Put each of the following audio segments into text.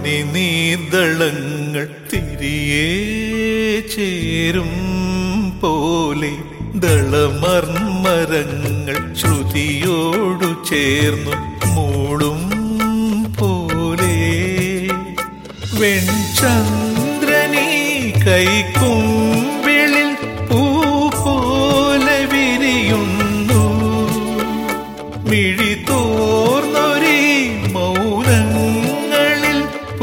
പനിനീർദളങ്ങൾ തിരിയേ ചേരും പോലെ ദളമർമരങ്ങൾ ശ്രുതിയോടു ചേർന്നു മൂളും പോലെ വെൺചന്ദ്രനീ കൈക്കുമ്പിളിൽ പൂ പോലെ വിരിയുന്നു മിഴി തോർന്നൊരീ മൗനങ്ങളിൽ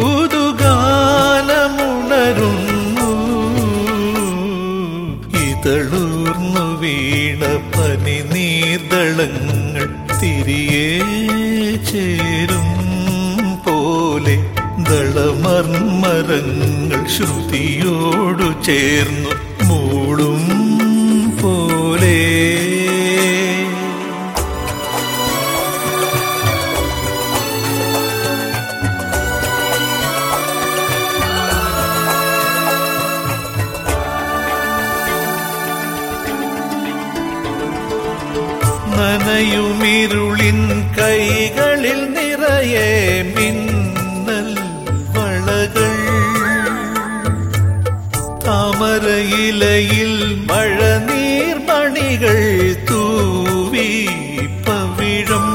പുതുഗാനമുണരുന്നു ഇതളൂർന്നു വീണ പനിനീർദളങ്ങൾ തിരിയേ ചേരും പോലെ ദളമർമരങ്ങൾ ശ്രുതിയോടു ചേർന്നു മൂടും പോലെ നനയുമിരുളിൻ കൈകളിൽ നിറയെ മിന്നൽ വളകൾ താമരയിലയിൽ മഴനീർമണികൾ തൂവി പവിഴം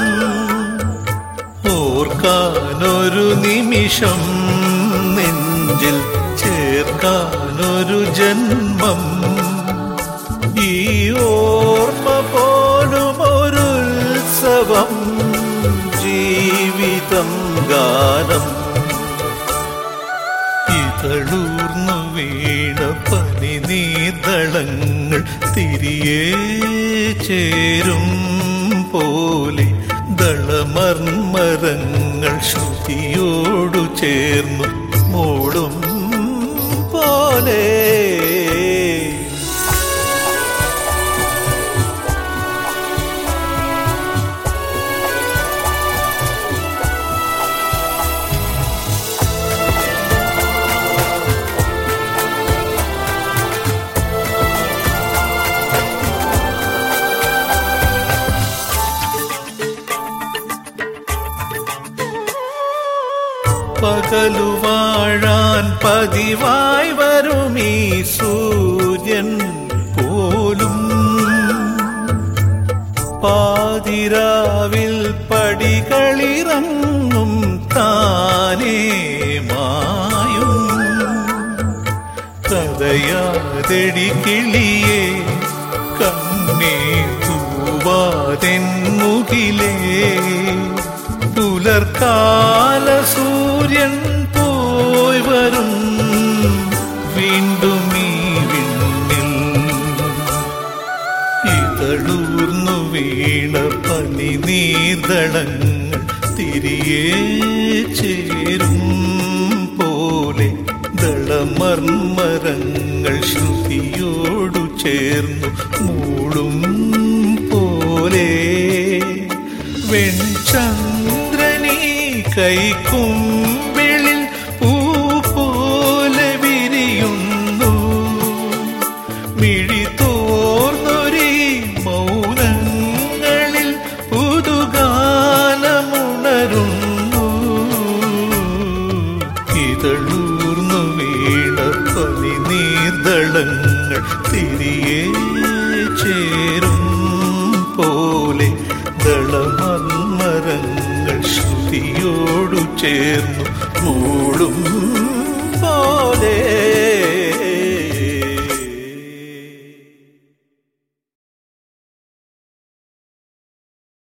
ഓർക്കാനൊരു നിമിഷം നെഞ്ചിൽ ചേർക്കാനൊരു ജന്മം ഈ ഓർമ്മ പോലും ഒരു ഉത്സവം ജീവിതം ഗാനം ഇതളൂർന്നു വീണ പനിനീർദളങ്ങൾ തിരിയേ ചേരും പോലെ ദളമർമരങ്ങൾ ശ്രുതിയോടു ചേർന്നു മൂടും പോലെ പകലു വാഴാൻ പതിവായി വരുമീ സൂര്യൻ പോലും പാതിരാവിൽ പടികളിറങ്ങും താനേ മായും കഥയാതെടി കിളിയെ കണ്ണേ തൂവാതെന്നുകിലേ പുലർക്കാല സൂര്യൻ പോയി വരും വീണ്ടും ഈ വിണ്ണിൽ ഇതളൂർന്നു വീണ പനി നീതളങ്ങൾ തിരിയേ ചേരും പോലെ ദളമർമരങ്ങൾ ശ്രുതിയോടു ചേർന്നു മൂടും പോലെ വെൺചന്ദ്രനീ കൈക്കുമ്പിളിൽ പൂ പോലെ വിരിയുന്നു മിഴി തോർന്നൊരീ മൗനങ്ങളിൽ പുതുഗാനമുണരുന്നു ഇതളൂർന്നു വീണ പനിനീർദളങ്ങൾ തിരിയേ ചേരും പോലെ ദളമർമരങ്ങൾ ശ്രുതിയോടു ചേർന്നു മൂടും പോലെ